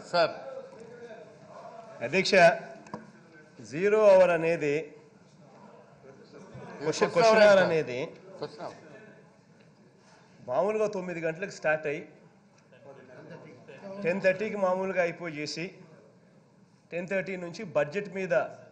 Sir అధ్యక్ష zero hour అనేది question question hour అనేది క్వశ్చన్ మామూలుగా తొమ్మిది గంటలకు స్టార్ట్ అయ్యి టెన్ థర్టీకి మామూలుగా అయిపోయి చేసి టెన్ థర్టీ నుంచి బడ్జెట్ మీద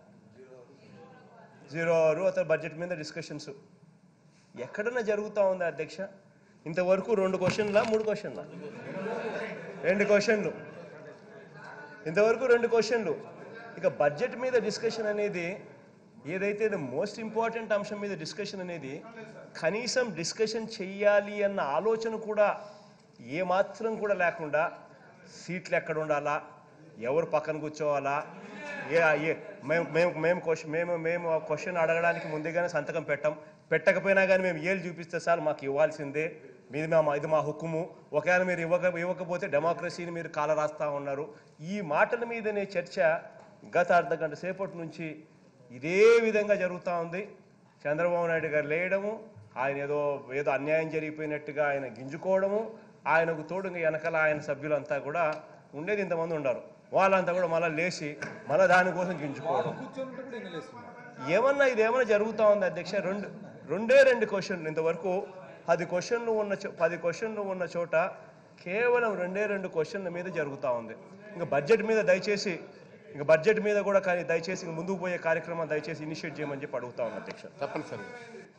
జీరో అవర్ అతను బడ్జెట్ మీద డిస్కషన్స్ ఎక్కడన్నా జరుగుతూ ఉందా అధ్యక్ష ఇంతవరకు రెండు క్వశ్చన్లా మూడు క్వశ్చన్లా రెండు క్వశ్చన్లు ఇంతవరకు రెండు క్వశ్చన్లు ఇక బడ్జెట్ మీద డిస్కషన్ అనేది ఏదైతే మోస్ట్ ఇంపార్టెంట్ అంశం మీద డిస్కషన్ అనేది కనీసం డిస్కషన్ చెయ్యాలి అన్న ఆలోచన కూడా ఏమాత్రం కూడా లేకుండా సీట్లు ఎక్కడ ఉండాలా ఎవరు పక్కన కూర్చోవాలా ఏ ఏ మేము మేము మేము క్వశ్చన్ మేము మేము ఆ క్వశ్చన్ అడగడానికి ముందుగానే సంతకం పెట్టాం పెట్టకపోయినా కానీ మేము ఏళ్ళు చూపిస్తే సార్ మాకు ఇవ్వాల్సిందే మీది మా ఇది మా హుక్కుము ఒకవేళ మీరు ఇవ్వక ఇవ్వకపోతే డెమోక్రసీని మీరు కాల రాస్తా ఉన్నారు ఈ మాటల మీదనే చర్చ గత అర్ధ గంట సేపటి నుంచి ఇదే విధంగా జరుగుతూ ఉంది చంద్రబాబు నాయుడు గారు లేయడము ఆయన ఏదో ఏదో అన్యాయం జరిగిపోయినట్టుగా ఆయన గింజుకోవడము ఆయనకు తోడు ఇంకా వెనకాల ఆయన సభ్యులంతా కూడా ఉండేది ఇంతమంది ఉండరు వాళ్ళంతా కూడా మళ్ళీ లేచి మళ్ళీ దానికోసం గింజుకోవడం ఏమన్నా ఇది ఏమన్నా జరుగుతూ ఉంది అధ్యక్ష రెండు రెండే రెండు క్వశ్చన్లు ఇంతవరకు పది క్వశ్చన్లు ఉన్న చో- పది క్వశ్చన్లు ఉన్న చోట కేవలం రెండే రెండు క్వశ్చన్ల మీద జరుగుతూ ఉంది ఇంకా బడ్జెట్ మీద దయచేసి ఇంకా బడ్జెట్ మీద కూడా కానీ దయచేసి ఇంక ముందుకు పోయే కార్యక్రమం దయచేసి ఇనిషియేట్ చేయమని చెప్పి అడుగుతా ఉన్నా అధ్యక్ష చెప్పండి sir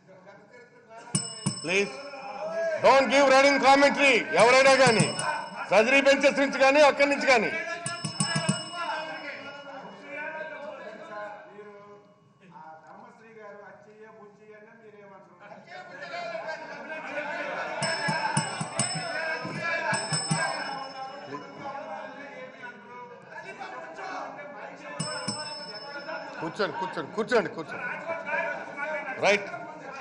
please don't give running commentary ఎవరైనా కానీ సదరీ బెంచెస్ నుంచి కానీ అక్కడి నుంచి కానీ ధర్మశ్రీ గారు అచ్చయ్య బుచ్చయ్య అన్న మీరేమంటారు కూర్చోండి కూర్చోండి కూర్చోండి కూర్చోండి రైట్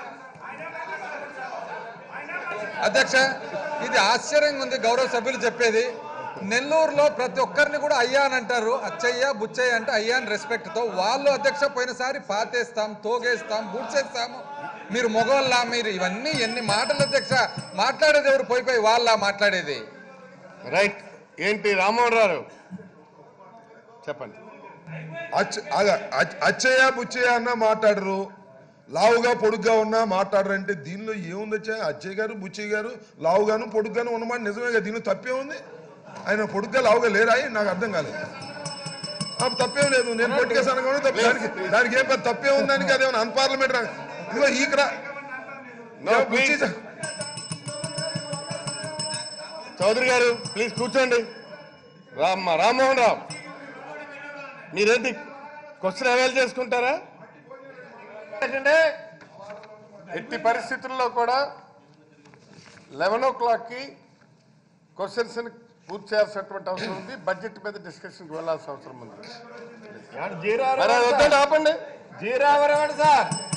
అధ్యక్ష ఇది ఆశ్చర్యంగా ఉంది గౌరవ సభ్యులు చెప్పేది నెల్లూరులో ప్రతి ఒక్కరిని కూడా అయ్యా అని అంటారు అచ్చయ్య బుచ్చయ్య అంటే అయ్యా అని రెస్పెక్ట్ తో వాళ్ళు అధ్యక్ష పోయినసారి పాతేస్తాం తోగేస్తాం బుడ్చేస్తాము మీరు మొగోళ్ళ మీరు ఇవన్నీ ఎన్ని మాటలు అధ్యక్ష మాట్లాడేది ఎవరు పోయి పోయి వాళ్ళ మాట్లాడేది రైట్ ఏంటి రామ్మోహన్ రావు చెప్పండి అచ్చ- ఆగ, అచ్చ- అచ్చయ్య బుచ్చయ్య అన్న మాట్లాడరు లావుగా పొడుగ్గా ఉన్నా మాట్లాడరు అంటే దీనిలో ఏముంది అచ్చయ్య అచ్చయ్య గారు బుచ్చయ్య గారు లావుగాను పొడుగ్గాను ఉన్నమాట నిజమే కదా దీనిలో తప్పే ఉంది ఆయన పొడుగ్గా లావుగా లేరా ఆయన? నాకు అర్థం కాలేదు ఆ, తప్పేం లేదు నేను పొట్టుకేసాను కాబట్టి తప్ప దానికి దానికి ఏం పెద్ద తప్పే ఉంది దానికి అదేమన్నా అన్పార్లమెంటరీ ఇదిగో ఈకరా No, please. చౌదరి గారు ప్లీజ్ కూర్చోండి రామ్మ రామ్మోహన్ రావు మీరేంటి క్వశ్చన్ అవైల్ చేసుకుంటారా ఏంటంటే ఎట్టి పరిస్థితుల్లో కూడా లెవెన్ ఓ క్లాక్కి క్వశ్చన్స్ పూర్తి చేయాల్సినటువంటి అవసరం ఉంది బడ్జెట్ మీద డిస్కషన్కి వెళ్ళాల్సిన అవసరం ఉంది మరి అది వద్దండి ఆపండి జీరావరం సార్